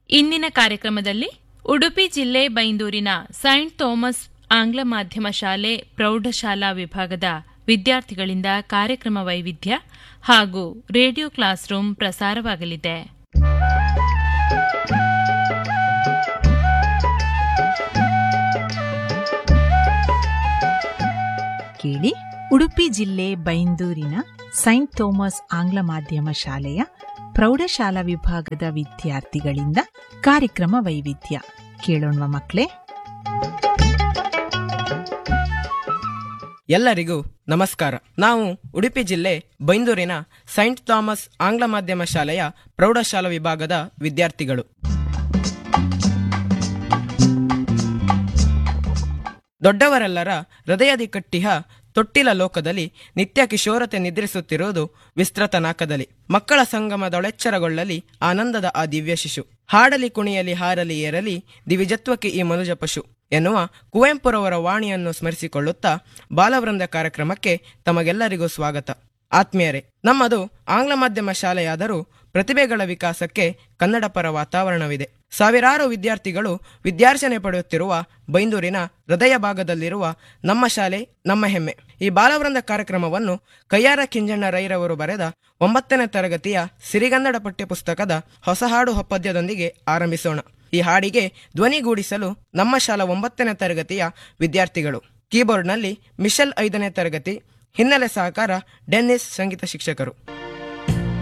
ಇಂದಿನ ಕಾರ್ಯಕ್ರಮದಲ್ಲಿ ಉಡುಪಿ ಜಿಲ್ಲೆ ಬೈಂದೂರಿನ ಸೈಂಟ್ ಥೋಮಸ್ ಆಂಗ್ಲ ಮಾಧ್ಯಮ ಶಾಲೆ ಪ್ರೌಢಶಾಲಾ ವಿಭಾಗದ ವಿದ್ಯಾರ್ಥಿಗಳಿಂದ ಕಾರ್ಯಕ್ರಮ ವೈವಿಧ್ಯ ಹಾಗೂ ರೇಡಿಯೋ ಕ್ಲಾಸ್ ರೂಮ್ ಪ್ರಸಾರವಾಗಲಿದೆ ಕೇಳಿ ಉಡುಪಿ ಜಿಲ್ಲೆ ಬೈಂದೂರಿನ ಸೈಂಟ್ ಥೋಮಸ್ ಆಂಗ್ಲ ಮಾಧ್ಯಮ ಶಾಲೆಯ ಪ್ರೌಢಶಾಲಾ ವಿಭಾಗದ ವಿದ್ಯಾರ್ಥಿಗಳಿಂದ ಕಾರ್ಯಕ್ರಮ ವೈವಿಧ್ಯ ಕೇಳೋಣ ಮಕ್ಕಳೇ ಎಲ್ಲರಿಗೂ ನಮಸ್ಕಾರ ನಾವು ಉಡುಪಿ ಜಿಲ್ಲೆ ಬೈಂದೂರಿನ ಸೈಂಟ್ ಥಾಮಸ್ ಆಂಗ್ಲ ಮಾಧ್ಯಮ ಶಾಲೆಯ ಪ್ರೌಢಶಾಲಾ ವಿಭಾಗದ ವಿದ್ಯಾರ್ಥಿಗಳು ದೊಡ್ಡವರೆಲ್ಲರ ಹೃದಯದಿ ಕಟ್ಟಿಹ ತೊಟ್ಟಿಲ ಲೋಕದಲ್ಲಿ ನಿತ್ಯ ಕಿಶೋರತೆ ನಿದ್ರಿಸುತ್ತಿರುವುದು ವಿಸ್ತೃತ ನಾಕದಲ್ಲಿ ಮಕ್ಕಳ ಸಂಗಮದೊಳೆಚ್ಚರಗೊಳ್ಳಲಿ ಆನಂದದ ಆ ದಿವ್ಯ ಶಿಶು ಹಾಡಲಿ ಕುಣಿಯಲಿ ಹಾರಲಿ ಏರಲಿ ದಿವಿಜತ್ವಕ್ಕೆ ಈ ಮನುಜ ಪಶು ಎನ್ನುವ ಕುವೆಂಪುರವರ ವಾಣಿಯನ್ನು ಸ್ಮರಿಸಿಕೊಳ್ಳುತ್ತಾ ಬಾಲವೃಂದ ಕಾರ್ಯಕ್ರಮಕ್ಕೆ ತಮಗೆಲ್ಲರಿಗೂ ಸ್ವಾಗತ ಆತ್ಮೀಯರೇ ನಮ್ಮದು ಆಂಗ್ಲ ಮಾಧ್ಯಮ ಶಾಲೆಯಾದರೂ ಪ್ರತಿಭೆಗಳ ವಿಕಾಸಕ್ಕೆ ಕನ್ನಡ ಪರ ವಾತಾವರಣವಿದೆ ಸಾವಿರಾರು ವಿದ್ಯಾರ್ಥಿಗಳು ವಿದ್ಯಾರ್ಜನೆ ಪಡೆಯುತ್ತಿರುವ ಬೈಂದೂರಿನ ಹೃದಯ ಭಾಗದಲ್ಲಿರುವ ನಮ್ಮ ಶಾಲೆ ನಮ್ಮ ಹೆಮ್ಮೆ ಈ ಬಾಲವೃಂದ ಕಾರ್ಯಕ್ರಮವನ್ನು ಕಯ್ಯಾರ ಕಿಂಜಣ್ಣ ರೈರವರು ಬರೆದ ಒಂಬತ್ತನೇ ತರಗತಿಯ ಸಿರಿಗನ್ನಡ ಪಠ್ಯಪುಸ್ತಕದ ಹೊಸ ಹಾಡು ಪದ್ಯದೊಂದಿಗೆ ಆರಂಭಿಸೋಣ ಈ ಹಾಡಿಗೆ ಧ್ವನಿಗೂಡಿಸಲು ನಮ್ಮ ಶಾಲಾ ಒಂಬತ್ತನೇ ತರಗತಿಯ ವಿದ್ಯಾರ್ಥಿಗಳು ಕೀಬೋರ್ಡ್ನಲ್ಲಿ ಮಿಶೆಲ್ ಐದನೇ ತರಗತಿ ಹಿನ್ನೆಲೆ ಸಹಕಾರ ಡೆನ್ನಿಸ್ ಸಂಗೀತ ಶಿಕ್ಷಕರು